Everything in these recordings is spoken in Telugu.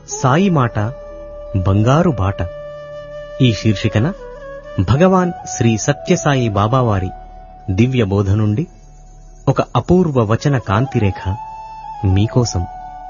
సాయి మాట బంగారు బాట ఈ శీర్షికన భగవాన్ శ్రీ సత్యసాయి బాబావారి దివ్య బోధ నుండి ఒక అపూర్వ వచన కాంతిరేఖ మీకోసం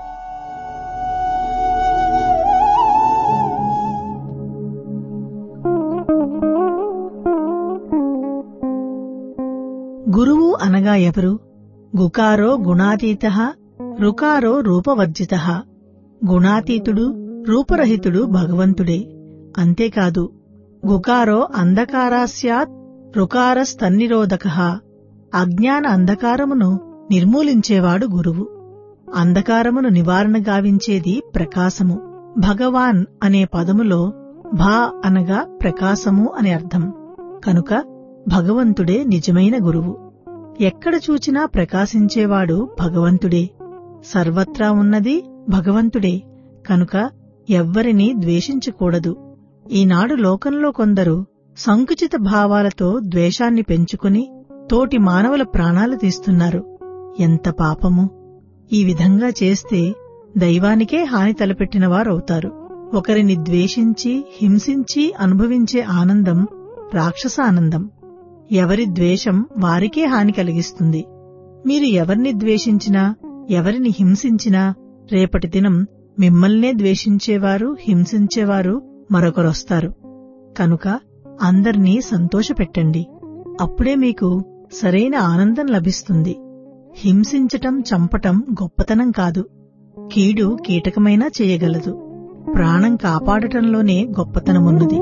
గురువు అనగా ఎవరు గుకారో గుణాతీత రుకారో రూపవర్జిత గుణాతీతుడు రూపరహితుడు భగవంతుడే అంతేకాదు గుకారో అంధకారా స్యాత్ రుకారస్తన్నిరోధక అజ్ఞాన అంధకారమును నిర్మూలించేవాడు గురువు అంధకారమును నివారణ గావించేది ప్రకాశము భగవాన్ అనే పదములో భా అనగా ప్రకాశము అని అర్థం కనుక భగవంతుడే నిజమైన గురువు ఎక్కడ చూచినా ప్రకాశించేవాడు భగవంతుడే సర్వత్రా ఉన్నది భగవంతుడే కనుక ఎవ్వరినీ ద్వేషించకూడదు ఈనాడు లోకంలో కొందరు సంకుచిత భావాలతో ద్వేషాన్ని పెంచుకుని తోటి మానవుల ప్రాణాలు తీస్తున్నారు ఎంత పాపము ఈ విధంగా చేస్తే దైవానికే హాని తలపెట్టిన వారవుతారు ఒకరిని ద్వేషించి హింసించి అనుభవించే ఆనందం రాక్షస ఆనందం ఎవరి ద్వేషం వారికే హాని కలిగిస్తుంది మీరు ఎవరిని ద్వేషించినా ఎవరిని హింసించినా రేపటి దినం మిమ్మల్నే ద్వేషించేవారు హింసించేవారు మరొకరొస్తారు కనుక అందర్నీ సంతోషపెట్టండి అప్పుడే మీకు సరైన ఆనందం లభిస్తుంది హింసించటం చంపటం గొప్పతనం కాదు కీడు కీటకమైనా చేయగలదు ప్రాణం కాపాడటంలోనే గొప్పతనమున్నది